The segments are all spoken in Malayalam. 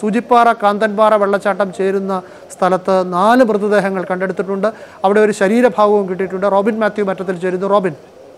സൂചിപ്പാറ കാന്തൻപാറ വെള്ളച്ചാട്ടം ചേരുന്ന സ്ഥലത്ത് നാല് മൃതദേഹങ്ങൾ കണ്ടെടുത്തിട്ടുണ്ട് അവിടെ ഒരു ശരീരഭാഗവും കിട്ടിയിട്ടുണ്ട് റോബിൻ മാത്യു മറ്റത്തിൽ ചേരുന്നു റോബിൻ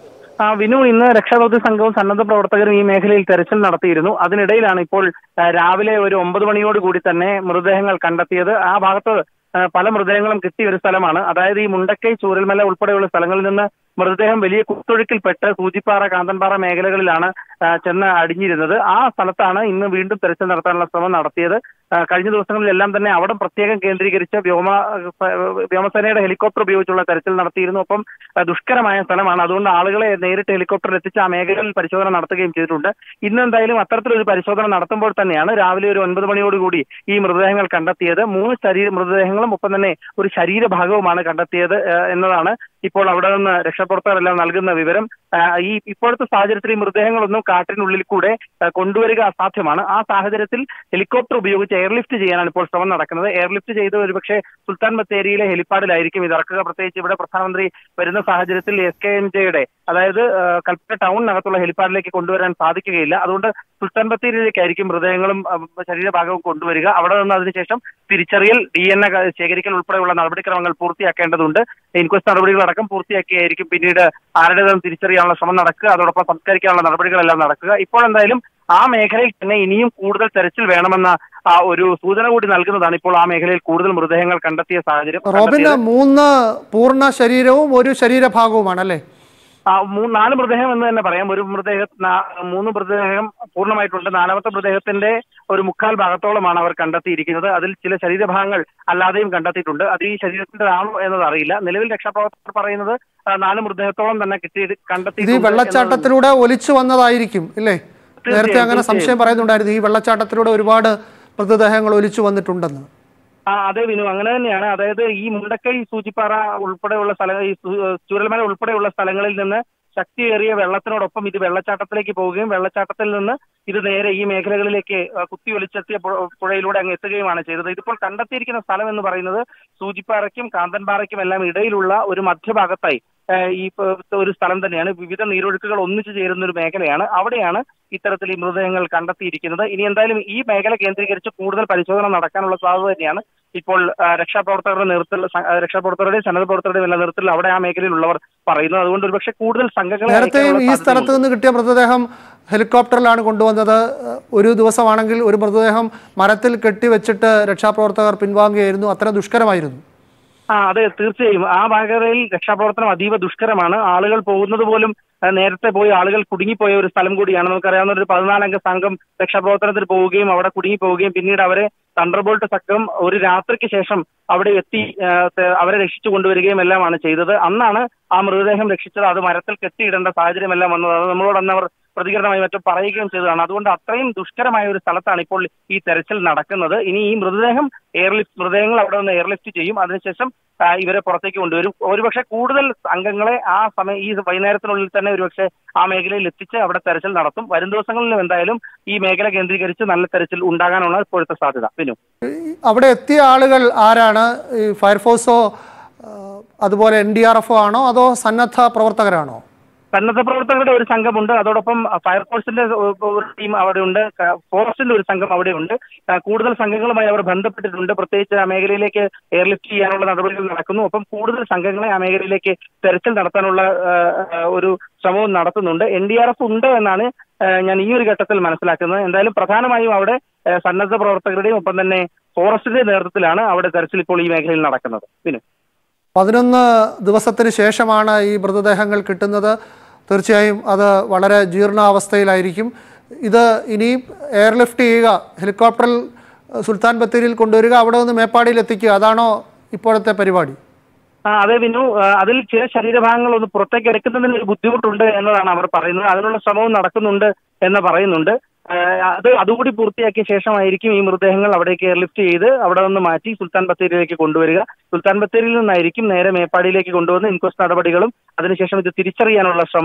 ആ വിനു ഇന്ന് രക്ഷാദൗത്യ സംഘവും സന്നദ്ധ പ്രവർത്തകരും ഈ മേഖലയിൽ തെരച്ചിൽ നടത്തിയിരുന്നു അതിനിടയിലാണ് ഇപ്പോൾ ആ, രാവിലെ ഒരു ഒമ്പത് മണിയോട് കൂടി തന്നെ മൃതദേഹങ്ങൾ കണ്ടെത്തിയത് ആ ഭാഗത്ത് ആ, പല മൃതദേഹങ്ങളും കിട്ടിയ ഒരു സ്ഥലമാണ് അതായത് ഈ മുണ്ടക്കൈ ചൂരൽമല ഉൾപ്പെടെയുള്ള സ്ഥലങ്ങളിൽ നിന്ന് മൃതദേഹം വലിയ കുത്തൊഴുക്കിൽപ്പെട്ട് സൂചിപ്പാറ കാന്തൻപാറ മേഖലകളിലാണ് ആ, ചെന്ന് അടിഞ്ഞിരുന്നത് ആ സ്ഥലത്താണ് ഇന്ന് വീണ്ടും തെരച്ചിൽ നടത്താനുള്ള ശ്രമം നടത്തിയത് ആ, കഴിഞ്ഞ ദിവസങ്ങളിലെല്ലാം തന്നെ അവിടെ പ്രത്യേകം കേന്ദ്രീകരിച്ച് വ്യോമ വ്യോമസേനയുടെ ഹെലികോപ്റ്റർ ഉപയോഗിച്ചുള്ള തെരച്ചിൽ നടത്തിയിരുന്നു ഒപ്പം ആ, ദുഷ്കരമായ സ്ഥലമാണ് അതുകൊണ്ട് ആളുകളെ നേരിട്ട് ഹെലികോപ്റ്ററിൽ എത്തിച്ച് ആ മേഖലയിൽ പരിശോധന നടത്തുകയും ചെയ്തിട്ടുണ്ട് ഇന്ന് എന്തായാലും അത്തരത്തിലൊരു പരിശോധന നടത്തുമ്പോൾ തന്നെയാണ് രാവിലെ ഒരു ഒൻപത് മണിയോടുകൂടി ഈ മൃതദേഹങ്ങൾ കണ്ടെത്തിയത് മൂന്ന് ശരീര മൃതദേഹങ്ങളും ഒപ്പം തന്നെ ഒരു ശരീരഭാഗവുമാണ് കണ്ടെത്തിയത് ആ, എന്നതാണ് ഇപ്പോൾ അവിടെ നിന്ന് രക്ഷപ്രവർത്തകരെല്ലാം നൽകുന്ന വിവരം ആ, ഈ ഇപ്പോഴത്തെ സാഹചര്യത്തിൽ ഈ മൃതദേഹങ്ങളൊന്നും കാട്ടിനുള്ളിൽ കൂടെ ആ, കൊണ്ടുവരിക അസാധ്യമാണ് ആ സാഹചര്യത്തിൽ ഹെലികോപ്റ്റർ ഉപയോഗിച്ച് എയർലിഫ്റ്റ് ചെയ്യാനാണ് ഇപ്പോൾ ശ്രമം നടക്കുന്നത് എയർലിഫ്റ്റ് ചെയ്ത് ഒരുപക്ഷെ സുൽത്താൻ ബത്തേരിയിലെ ഹെലിപ്പാഡിലായിരിക്കും ഇത് ഇറക്കുക പ്രത്യേകിച്ച് ഇവിടെ പ്രധാനമന്ത്രി വരുന്ന സാഹചര്യത്തിൽ എസ് കെ എൻ ജെയുടെ അതായത് ആ, കൽപ്പറ്റ ടൗണിനകത്തുള്ള ഹെലിപ്പാഡിലേക്ക് കൊണ്ടുവരാൻ സാധിക്കുകയില്ല അതുകൊണ്ട് സുൽത്താൻ ബത്തേരിയിലേക്കായിരിക്കും മൃതദേഹങ്ങളും ആ, ശരീരഭാഗവും കൊണ്ടുവരിക അവിടെ നിന്ന് അതിനുശേഷം തിരിച്ചറിയൽ ഡി എൻ എ ശേഖരിക്കൽ ഉൾപ്പെടെയുള്ള നടപടിക്രമങ്ങൾ പൂർത്തിയാക്കേണ്ടതുണ്ട് ഇൻക്വസ്റ്റ് നടപടികളടക്കം പൂർത്തിയാക്കിയായിരിക്കും പിന്നീട് ആരുടേതും തിരിച്ചറിയാനുള്ള ശ്രമം നടക്കുക അതോടൊപ്പം സംസ്കരിക്കാനുള്ള നടപടികളെല്ലാം നടക്കുക ഇപ്പോൾ എന്തായാലും ആ മേഖലയിൽ തന്നെ ഇനിയും കൂടുതൽ തെരച്ചിൽ വേണമെന്ന ആ ഒരു സൂചന കൂടി നൽകുന്നതാണ് ഇപ്പോൾ ആ മേഖലയിൽ കൂടുതൽ മൃതദേഹങ്ങൾ കണ്ടെത്തിയ സാഹചര്യം റോബിന് മൂന്ന് പൂർണ്ണ ശരീരവും ഒരു ശരീരഭാഗവുമാണ് അല്ലേ ആ മൂന്ന് നാല് മൃതദേഹം എന്ന് തന്നെ പറയാം ഒരു മൃതദേഹ നാ- മൂന്ന് മൃതദേഹം പൂർണ്ണമായിട്ടുണ്ട് നാലാമത്തെ മൃതദേഹത്തിന്റെ ഒരു മുക്കാൽ ഭാഗത്തോളമാണ് അവർ കണ്ടെത്തിയിരിക്കുന്നത് അതിൽ ചില ശരീരഭാഗങ്ങൾ അല്ലാതെയും കണ്ടെത്തിയിട്ടുണ്ട് അത് ഈ ശരീരത്തിൻ്റെതാണോ എന്നത് അറിയില്ല നിലവിൽ രക്ഷാപ്രവർത്തകർ പറയുന്നത് ആ, നാല് മൃതദേഹത്തോളം തന്നെ കിട്ടി ഇത് ഈ കണ്ടെത്തി വെള്ളച്ചാട്ടത്തിലൂടെ ഒലിച്ചു വന്നതായിരിക്കും ഇല്ലേ നേരത്തെ അങ്ങനെ സംശയം പറയുന്നുണ്ടായിരുന്നു ഈ വെള്ളച്ചാട്ടത്തിലൂടെ ഒരുപാട് മൃതദേഹങ്ങൾ ഒലിച്ചു വന്നിട്ടുണ്ടെന്ന് ആ അതെ വിനു അങ്ങനെ തന്നെയാണ് അതായത് ഈ മുണ്ടക്കൈ സൂചിപ്പാറ ഉൾപ്പെടെയുള്ള സ്ഥലങ്ങൾ ഈ സു- ചൂരൽമല ഉൾപ്പെടെയുള്ള സ്ഥലങ്ങളിൽ നിന്ന് ശക്തിയേറിയ വെള്ളത്തിനോടൊപ്പം ഇത് വെള്ളച്ചാട്ടത്തിലേക്ക് പോവുകയും വെള്ളച്ചാട്ടത്തിൽ നിന്ന് ഇത് നേരെ ഈ മേഖലകളിലേക്ക് ആ, കുത്തി ഒലിച്ചെത്തിയ പു- പുഴയിലൂടെ അങ്ങ് എത്തുകയുമാണ് ചെയ്തത് ഇതിപ്പോൾ കണ്ടെത്തിയിരിക്കുന്ന സ്ഥലം എന്ന് പറയുന്നത് സൂചിപ്പാറയ്ക്കും കാന്തൻപാറയ്ക്കും എല്ലാം ഇടയിലുള്ള ഒരു മധ്യഭാഗത്തായി ആ, ഈ പ- ഒരു സ്ഥലം തന്നെയാണ് വിവിധ നീരൊഴുക്കുകൾ ഒന്നിച്ചു ചേരുന്ന ഒരു മേഖലയാണ് അവിടെയാണ് ഇത്തരത്തിൽ ഈ മൃതദേഹങ്ങൾ കണ്ടെത്തിയിരിക്കുന്നത് ഇനി എന്തായാലും ഈ മേഖല കേന്ദ്രീകരിച്ച് കൂടുതൽ പരിശോധന നടക്കാനുള്ള സാധ്യത തന്നെയാണ് ഇപ്പോൾ ആ, രക്ഷാപ്രവർത്തകരുടെ നേതൃത്വത്തിൽ സ- ആ, രക്ഷാപ്രവർത്തകരുടെയും സന്നദ്ധ പ്രവർത്തകരുടെയും എല്ലാം നേതൃത്വത്തിൽ അവിടെ ആ മേഖലയിലുള്ളവർ പറയുന്നത് അതുകൊണ്ട് ഒരുപക്ഷെ കൂടുതൽ സംഘങ്ങളെ നേരത്തെയും ഈ അയക്കാനുള്ള സ്ഥലത്ത് സാധ്യതയുണ്ട്. നിന്ന് കിട്ടിയ മൃതദേഹം ഹെലികോപ്റ്ററിലാണ് കൊണ്ടുവന്നത് ഒരു ദിവസമാണെങ്കിൽ ഒരു മൃതദേഹം മരത്തിൽ കെട്ടിവെച്ചിട്ട് രക്ഷാപ്രവർത്തകർ പിൻവാങ്ങുകയായിരുന്നു അത്ര ദുഷ്കരമായിരുന്നു ആ അതെ തീർച്ചയായും ആ മേഖലയിൽ രക്ഷാപ്രവർത്തനം അതീവ ദുഷ്കരമാണ് ആളുകൾ പോകുന്നത് പോലും ആ, നേരത്തെ പോയി ആളുകൾ കുടുങ്ങിപ്പോയ ഒരു സ്ഥലം കൂടിയാണ് നമുക്കറിയാവുന്ന ഒരു പതിനാലംഗ സംഘം രക്ഷാപ്രവർത്തനത്തിൽ പോവുകയും അവിടെ കുടുങ്ങി പോവുകയും പിന്നീട് അവരെ തണ്ടർബോൾട്ട് സംഘം ഒരു രാത്രിക്ക് ശേഷം അവിടെ എത്തി ആ, ത- അവരെ രക്ഷിച്ചു കൊണ്ടുവരികയും എല്ലാമാണ് ചെയ്തത് അന്നാണ് ആ മൃതദേഹം രക്ഷിച്ചത് അത് മരത്തിൽ കെട്ടിയിടേണ്ട സാഹചര്യം എല്ലാം വന്നത് അത് നമ്മളോട് അന്ന് അവർ പ്രതികരണമായി മറ്റും പറയുകയും ചെയ്തതാണ് അതുകൊണ്ട് അത്രയും ദുഷ്കരമായ ഒരു സ്ഥലത്താണ് ഇപ്പോൾ ഈ തെരച്ചിൽ നടക്കുന്നത് ഇനി ഈ മൃതദേഹം എയർലിഫ്റ്റ് മൃതദേഹങ്ങൾ അവിടെ നിന്ന് എയർലിഫ്റ്റ് ചെയ്യും അതിനുശേഷം ആ, ഇവരെ പുറത്തേക്ക് കൊണ്ടുവരും ഒരുപക്ഷെ കൂടുതൽ അംഗങ്ങളെ ആ സമയം ഈ വൈകുന്നേരത്തിനുള്ളിൽ തന്നെ ഒരുപക്ഷെ ആ മേഖലയിൽ എത്തിച്ച് അവിടെ തെരച്ചിൽ നടത്തും വരും ദിവസങ്ങളിലും എന്തായാലും ഈ മേഖല കേന്ദ്രീകരിച്ച് നല്ല തെരച്ചിൽ ഉണ്ടാകാനുള്ള ഇപ്പോഴത്തെ സാധ്യത വിനു ഈ അവിടെ എത്തിയ ആളുകൾ ആരാണ് ഈ ഫയർഫോഴ്സോ ആ, അതുപോലെ എൻ ഡി ആർ എഫോ ആണോ അതോ സന്നദ്ധ പ്രവർത്തകരാണോ സന്നദ്ധ പ്രവർത്തകരുടെ ഒരു സംഘമുണ്ട് അതോടൊപ്പം ഫയർഫോഴ്സിന്റെ ഒരു ടീം അവിടെയുണ്ട് ക- ഫോറസ്റ്റിന്റെ ഒരു സംഘം അവിടെയുണ്ട് ആ, കൂടുതൽ സംഘങ്ങളുമായി അവർ ബന്ധപ്പെട്ടിട്ടുണ്ട് പ്രത്യേകിച്ച് ആ മേഖലയിലേക്ക് എയർലിഫ്റ്റ് ചെയ്യാനുള്ള നടപടികൾ നടക്കുന്നു ഒപ്പം കൂടുതൽ സംഘങ്ങളെ ആ മേഖലയിലേക്ക് തെരച്ചിൽ നടത്താനുള്ള ആ, ആ, ഒരു ശ്രമവും നടത്തുന്നുണ്ട് എൻ ഡി ആർ എഫ് ഉണ്ട് എന്നാണ് ആ, ഞാൻ ഈ ഒരു ഘട്ടത്തിൽ മനസ്സിലാക്കുന്നത് എന്തായാലും പ്രധാനമായും അവിടെ ആ, സന്നദ്ധ പ്രവർത്തകരുടെയും ഒപ്പം തന്നെ ഫോറസ്റ്റിന്റെ നേതൃത്വത്തിലാണ് അവിടെ തെരച്ചിൽ ഇപ്പോൾ ഈ മേഖലയിൽ നടക്കുന്നത് പിന്നെ പതിനൊന്ന് ദിവസത്തിന് ശേഷമാണ് ഈ മൃതദേഹങ്ങൾ കിട്ടുന്നത് തീർച്ചയായും അത് വളരെ ജീർണാവസ്ഥയിലായിരിക്കും ഇത് ഇനി എയർലിഫ്റ്റ് ചെയ്യുക ഹെലികോപ്റ്ററിൽ അഹ്, സുൽത്താൻ ബത്തേരിയിൽ കൊണ്ടുവരിക അവിടെ നിന്ന് മേപ്പാടിയിൽ എത്തിക്കുക അതാണോ ഇപ്പോഴത്തെ പരിപാടി ആ അതെ വിനു ആ, അതിൽ ചില ശരീരഭാഗങ്ങൾ ഒന്ന് പുറത്തേക്ക് എടുക്കുന്നതിന് ഒരു ബുദ്ധിമുട്ടുണ്ട് എന്നതാണ് അവർ പറയുന്നത് അതിനുള്ള ശ്രമവും നടക്കുന്നുണ്ട് എന്ന് പറയുന്നുണ്ട് ആ, അത് അതുകൂടി പൂർത്തിയാക്കിയ ശേഷമായിരിക്കും ഈ മൃതദേഹങ്ങൾ അവിടേക്ക് എയർലിഫ്റ്റ് ചെയ്ത് അവിടെ നിന്ന് മാറ്റി സുൽത്താൻ ബത്തേരിയിലേക്ക് കൊണ്ടുവരിക സുൽത്താൻ ബത്തേരിയിൽ നിന്നായിരിക്കും നേരെ മേപ്പാടിയിലേക്ക് കൊണ്ടുവന്ന് ഇൻക്വസ്റ്റ് നടപടികളും അതിനുശേഷം ഇത് തിരിച്ചറിയാനുള്ള ശ്രമവും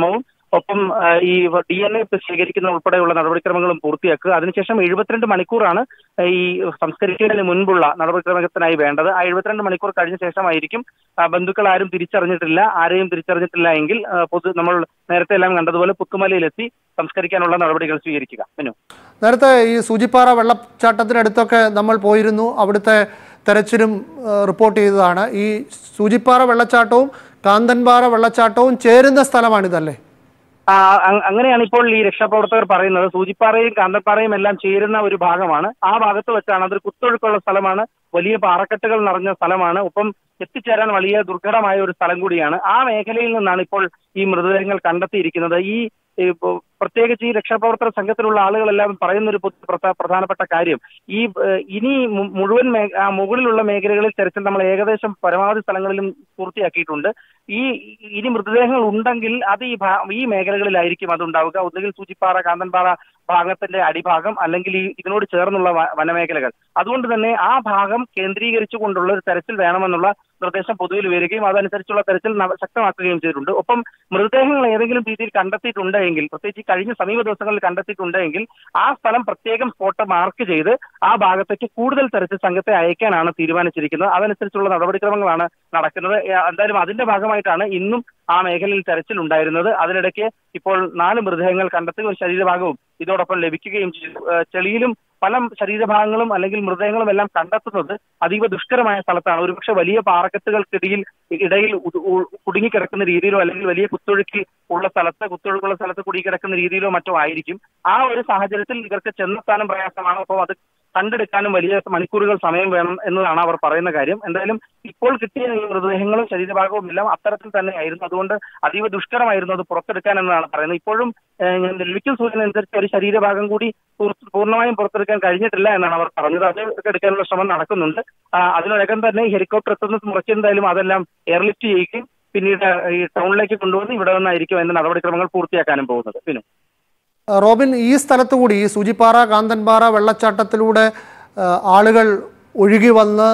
ഒപ്പം ആ, ഈ ഡി എൻ എ ശേഖരിക്കുന്ന ഉൾപ്പെടെയുള്ള നടപടിക്രമങ്ങളും പൂർത്തിയാക്കുക അതിനുശേഷം എഴുപത്തിരണ്ട് മണിക്കൂറാണ് ഈ സംസ്കരിക്കുന്നതിന് മുൻപുള്ള നടപടിക്രമത്തിനായി വേണ്ടത് ആ എഴുപത്തിരണ്ട് മണിക്കൂർ കഴിഞ്ഞ ശേഷമായിരിക്കും ആ, ബന്ധുക്കൾ ആരും തിരിച്ചറിഞ്ഞിട്ടില്ല ആരെയും തിരിച്ചറിഞ്ഞിട്ടില്ല എങ്കിൽ ആ, പൊതു നമ്മൾ നേരത്തെ എല്ലാം കണ്ടതുപോലെ പുത്തുമലയിലെത്തി സംസ്കരിക്കാനുള്ള നടപടികൾ സ്വീകരിക്കുക മിനു നേരത്തെ ഈ സൂചിപ്പാറ വെള്ളച്ചാട്ടത്തിനടുത്തൊക്കെ നമ്മൾ പോയിരുന്നു അവിടുത്തെ തെരച്ചിലും ഏഹ്, റിപ്പോർട്ട് ചെയ്തതാണ് ഈ സൂചിപ്പാറ വെള്ളച്ചാട്ടവും കാന്തൻപാറ വെള്ളച്ചാട്ടവും ചേരുന്ന സ്ഥലമാണിതല്ലേ ആ, അ- അങ്ങനെയാണ് ഇപ്പോൾ ഈ രക്ഷാപ്രവർത്തകർ പറയുന്നത് സൂചിപ്പാറയും കാന്തപ്പാറയും എല്ലാം ചേരുന്ന ഒരു ഭാഗമാണ് ആ ഭാഗത്ത് വെച്ചാണ് അതൊരു കുത്തൊഴുക്കുള്ള സ്ഥലമാണ് വലിയ പാറക്കെട്ടുകൾ നിറഞ്ഞ സ്ഥലമാണ് ഒപ്പം എത്തിച്ചേരാൻ വലിയ ദുർഘടമായ ഒരു സ്ഥലം കൂടിയാണ് ആ മേഖലയിൽ നിന്നാണ് ഇപ്പോൾ ഈ മൃതദേഹങ്ങൾ കണ്ടെത്തിയിരിക്കുന്നത് ഈ ഈ ഇപ്പോ പ്രത്യേകിച്ച് ഈ രക്ഷാപ്രവർത്തന സംഘത്തിലുള്ള ആളുകളെല്ലാം പറയുന്ന ഒരു പൊ- പ്രധ- പ്രധാനപ്പെട്ട കാര്യം ഈ ഏഹ്, ഇനി മു- മുഴുവൻ മേ- ആ മുകളിലുള്ള മേഖലകളിൽ തെരച്ചിൽ നമ്മൾ ഏകദേശം പരമാവധി സ്ഥലങ്ങളിലും പൂർത്തിയാക്കിയിട്ടുണ്ട് ഈ ഇനി മൃതദേഹങ്ങൾ ഉണ്ടെങ്കിൽ അത് ഈ ഭാ- ഈ മേഖലകളിലായിരിക്കും അത് ഉണ്ടാവുക ഒന്നുകിൽ സൂചിപ്പാറ കാന്തൻപാറ ഭാഗത്തിന്റെ അടിഭാഗം അല്ലെങ്കിൽ ഈ ഇതിനോട് ചേർന്നുള്ള വ- വനമേഖലകൾ അതുകൊണ്ട് തന്നെ ആ ഭാഗം കേന്ദ്രീകരിച്ചുകൊണ്ടുള്ള ഒരു തെരച്ചിൽ വേണമെന്നുള്ള നിർദ്ദേശം പൊതുവിൽ വരികയും അതനുസരിച്ചുള്ള തെരച്ചിൽ നവ- ശക്തമാക്കുകയും ചെയ്തിട്ടുണ്ട് ഒപ്പം മൃതദേഹങ്ങൾ ഏതെങ്കിലും രീതിയിൽ കണ്ടെത്തിയിട്ടുണ്ടെങ്കിൽ പ്രത്യേകിച്ച് ഈ കഴിഞ്ഞ സമീപ ദിവസങ്ങളിൽ കണ്ടെത്തിയിട്ടുണ്ടെങ്കിൽ ആ സ്ഥലം പ്രത്യേകം സ്പോട്ട് മാർക്ക് ചെയ്ത് ആ ഭാഗത്തേക്ക് കൂടുതൽ തെരച്ചിൽ സംഘത്തെ അയക്കാനാണ് തീരുമാനിച്ചിരിക്കുന്നത് അതനുസരിച്ചുള്ള നടപടിക്രമങ്ങളാണ് നടക്കുന്നത് ഏ, എന്തായാലും അതിന്റെ ഭാഗമായിട്ടാണ് ഇന്നും ആ മേഖലയിൽ തെരച്ചിൽ ഉണ്ടായിരുന്നത് അതിനിടയ്ക്ക് ഇപ്പോൾ നാല് മൃതദേഹങ്ങൾ കണ്ടെത്തുക ഒരു ശരീരഭാഗവും ഇതോടൊപ്പം ലഭിക്കുകയും ചെയ്തു ഏ, ചെളിയിലും പല ശരീരഭാഗങ്ങളും അല്ലെങ്കിൽ മൃതദേഹങ്ങളും എല്ലാം കണ്ടെത്തുന്നത് അതീവ ദുഷ്കരമായ സ്ഥലത്താണ് ഒരുപക്ഷെ വലിയ പാറക്കെട്ടുകൾക്കിടയിൽ ഇടയിൽ ഉ- ഉ- കുടുങ്ങിക്കിടക്കുന്ന രീതിയിലോ അല്ലെങ്കിൽ വലിയ കുത്തൊഴുക്കി ഉള്ള സ്ഥലത്ത് കുത്തൊഴുക്കുള്ള സ്ഥലത്ത് കുടുങ്ങിക്കിടക്കുന്ന രീതിയിലോ മറ്റോ ആയിരിക്കും ആ ഒരു സാഹചര്യത്തിൽ ഇവർക്ക് ചെന്നെത്താനും പ്രയാസമാണ് അപ്പോൾ അത് കണ്ടെടുക്കാനും വലിയ മണിക്കൂറുകൾ സമയം വേണം എന്നതാണ് അവർ പറയുന്ന കാര്യം എന്തായാലും ഇപ്പോൾ കിട്ടിയ ഈ മൃതദേഹങ്ങളും ശരീരഭാഗവും എല്ലാം അത്തരത്തിൽ തന്നെയായിരുന്നു അതുകൊണ്ട് അതീവ ദുഷ്കരമായിരുന്നു അത് പുറത്തെടുക്കാൻ എന്നതാണ് പറയുന്നത് ഇപ്പോഴും ഏഹ്, ഞാൻ ലഭിക്കുന്ന സൂചന അനുസരിച്ച് ഒരു ശരീരഭാഗം കൂടി പൂർ- പൂർണ്ണമായും പുറത്തെടുക്കാൻ കഴിഞ്ഞിട്ടില്ല എന്നാണ് അവർ പറഞ്ഞത് അത് എടുക്കാനുള്ള ശ്രമം നടക്കുന്നുണ്ട് ആ, അതിനോടകം തന്നെ ഈ ഹെലികോപ്റ്റർ എത്തുന്ന മുറയ്ക്ക് എന്തായാലും അതെല്ലാം എയർലിഫ്റ്റ് ചെയ്യുകയും പിന്നീട് ഈ ടൗണിലേക്ക് കൊണ്ടുവന്ന് ഇവിടെ നിന്നായിരിക്കും അതിന്റെ നടപടിക്രമങ്ങൾ പൂർത്തിയാക്കാനും പോകുന്നത് പിന്നെ ആ, റോബിൻ ഈ സ്ഥലത്തു കൂടി ഈ സൂചിപ്പാറ കാന്തൻപാറ വെള്ളച്ചാട്ടത്തിലൂടെ ആ, ആളുകൾ ഒഴുകി വന്ന്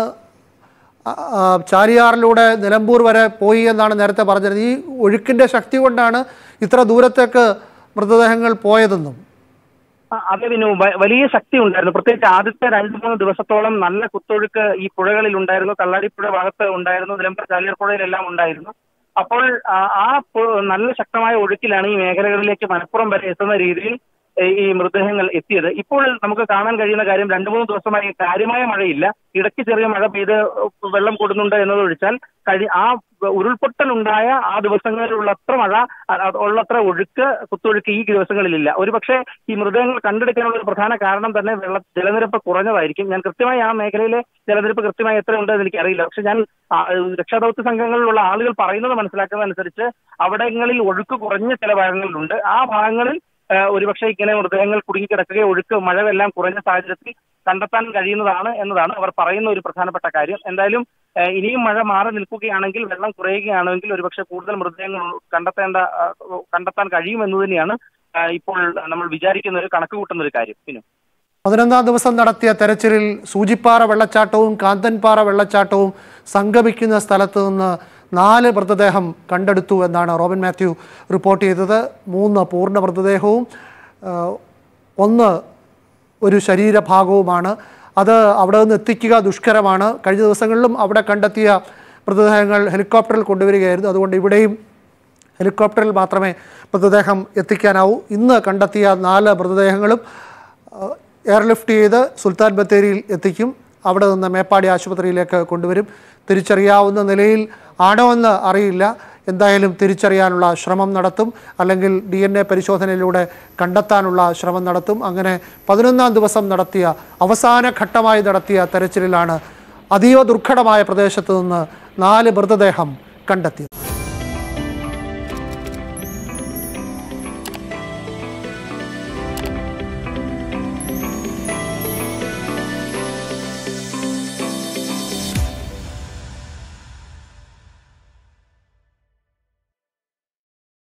ആ, ആ, ചാലിയാറിലൂടെ നിലമ്പൂർ വരെ പോയി എന്നാണ് നേരത്തെ പറഞ്ഞത് ഈ ഒഴുക്കിൻ്റെ ശക്തി കൊണ്ടാണ് ഇത്ര ദൂരത്തേക്ക് മൃതദേഹങ്ങൾ പോയതെന്നും ആ, അതെ വിനു വ- വലിയ ശക്തി ഉണ്ടായിരുന്നു പ്രത്യേകിച്ച് ആദ്യത്തെ രണ്ട് മൂന്ന് ദിവസത്തോളം നല്ല കുത്തൊഴുക്ക് ഈ പുഴകളിൽ ഉണ്ടായിരുന്നു കള്ളാടിപ്പുഴ ഭാഗത്ത് ഉണ്ടായിരുന്നു നിലമ്പൂർ ചാലിയാർ പുഴയിലെല്ലാം ഉണ്ടായിരുന്നു അപ്പോൾ ആ, ആ പു- നല്ല ശക്തമായ ഒഴുക്കിലാണ് ഈ മേഖലകളിലേക്ക് മലപ്പുറം വരെ എത്തുന്ന രീതിയിൽ ഏ, ഈ മൃതദേഹങ്ങൾ എത്തിയത് ഇപ്പോൾ നമുക്ക് കാണാൻ കഴിയുന്ന കാര്യം രണ്ടു മൂന്ന് ദിവസമായി കാര്യമായ മഴയില്ല ഇടയ്ക്ക് ചെറിയ മഴ പെയ്ത് വെള്ളം കൊടുന്നുണ്ട് എന്നത് ഒഴിച്ചാൽ കഴി ആ ഉരുൾപൊട്ടൽ ഉണ്ടായ ആ ദിവസങ്ങളിലുള്ളത്ര മഴ അ- അ- ഉള്ളത്ര ഒഴുക്ക് കുത്തൊഴുക്ക് ഈ ദിവസങ്ങളിലില്ല ഒരുപക്ഷെ ഈ മൃതദേഹങ്ങൾ കണ്ടെടുക്കാനുള്ള ഒരു പ്രധാന കാരണം തന്നെ വെള്ള ജലനിരപ്പ് കുറഞ്ഞതായിരിക്കും ഞാൻ കൃത്യമായി ആ മേഖലയിലെ ജലനിരപ്പ് കൃത്യമായി എത്ര ഉണ്ടെന്ന് എനിക്കറിയില്ല പക്ഷെ ഞാൻ ആ, രക്ഷാദൗത്യ സംഘങ്ങളിലുള്ള ആളുകൾ പറയുന്നത് മനസ്സിലാക്കുന്നതനുസരിച്ച് അവിടങ്ങളിൽ ഒഴുക്ക് കുറഞ്ഞ ചില ഭാഗങ്ങളിലുണ്ട് ആ ഭാഗങ്ങളിൽ ആ, ഒരുപക്ഷെ ഇങ്ങനെ മൃതദേഹങ്ങൾ കുടുങ്ങിക്കിടക്കുകയോ ഒഴുക്ക് മഴവെല്ലാം കുറഞ്ഞ സാഹചര്യത്തിൽ കണ്ടെത്താൻ കഴിയുന്നതാണ് എന്നതാണ് അവർ പറയുന്ന ഒരു പ്രധാനപ്പെട്ട കാര്യം എന്തായാലും ആ, ഇനിയും മഴ മാറി നിൽക്കുകയാണെങ്കിൽ വെള്ളം കുറയുകയാണെങ്കിൽ ഒരുപക്ഷെ കൂടുതൽ മൃതദേഹങ്ങൾ കണ്ടെത്തേണ്ട ആ, കണ്ടെത്താൻ കഴിയുമെന്ന് തന്നെയാണ് ആ, ഇപ്പോൾ നമ്മൾ വിചാരിക്കുന്ന ഒരു കണക്ക് കൂട്ടുന്ന ഒരു കാര്യം പിന്നെ പതിനൊന്നാം ദിവസം നടത്തിയ തെരച്ചിലിൽ സൂചിപ്പാറ വെള്ളച്ചാട്ടവും കാന്തൻപാറ വെള്ളച്ചാട്ടവും സംഗമിക്കുന്ന സ്ഥലത്ത് നിന്ന് നാല് മൃതദേഹം കണ്ടെടുത്തു എന്നാണ് റോബിൻ മാത്യു റിപ്പോർട്ട് ചെയ്തത് മൂന്ന് പൂർണ്ണ മൃതദേഹവും ആ, ഒന്ന് ഒരു ശരീരഭാഗവുമാണ് അത് അവിടെ നിന്ന് എത്തിക്കുക ദുഷ്കരമാണ് കഴിഞ്ഞ ദിവസങ്ങളിലും അവിടെ കണ്ടെത്തിയ മൃതദേഹങ്ങൾ ഹെലികോപ്റ്ററിൽ കൊണ്ടുവരികയായിരുന്നു അതുകൊണ്ട് ഇവിടെയും ഹെലികോപ്റ്ററിൽ മാത്രമേ മൃതദേഹം എത്തിക്കാനാവൂ ഇന്ന് കണ്ടെത്തിയ നാല് മൃതദേഹങ്ങളും ആ, എയർലിഫ്റ്റ് ചെയ്ത് സുൽത്താൻ ബത്തേരിയിൽ എത്തിക്കും അവിടെ നിന്ന് മേപ്പാടി ആശുപത്രിയിലേക്ക് കൊണ്ടുവരും തിരിച്ചറിയാവുന്ന നിലയിൽ ആണോ എന്ന് അറിയില്ല എന്തായാലും തിരിച്ചറിയാനുള്ള ശ്രമം നടത്തും അല്ലെങ്കിൽ ഡി എൻ എ പരിശോധനയിലൂടെ കണ്ടെത്താനുള്ള ശ്രമം നടത്തും അങ്ങനെ പതിനൊന്നാം ദിവസം നടത്തിയ അവസാന ഘട്ടമായി നടത്തിയ തെരച്ചിലിലാണ് അതീവ ദുർഘടമായ പ്രദേശത്ത് നിന്ന് നാല് മൃതദേഹം കണ്ടെത്തിയത്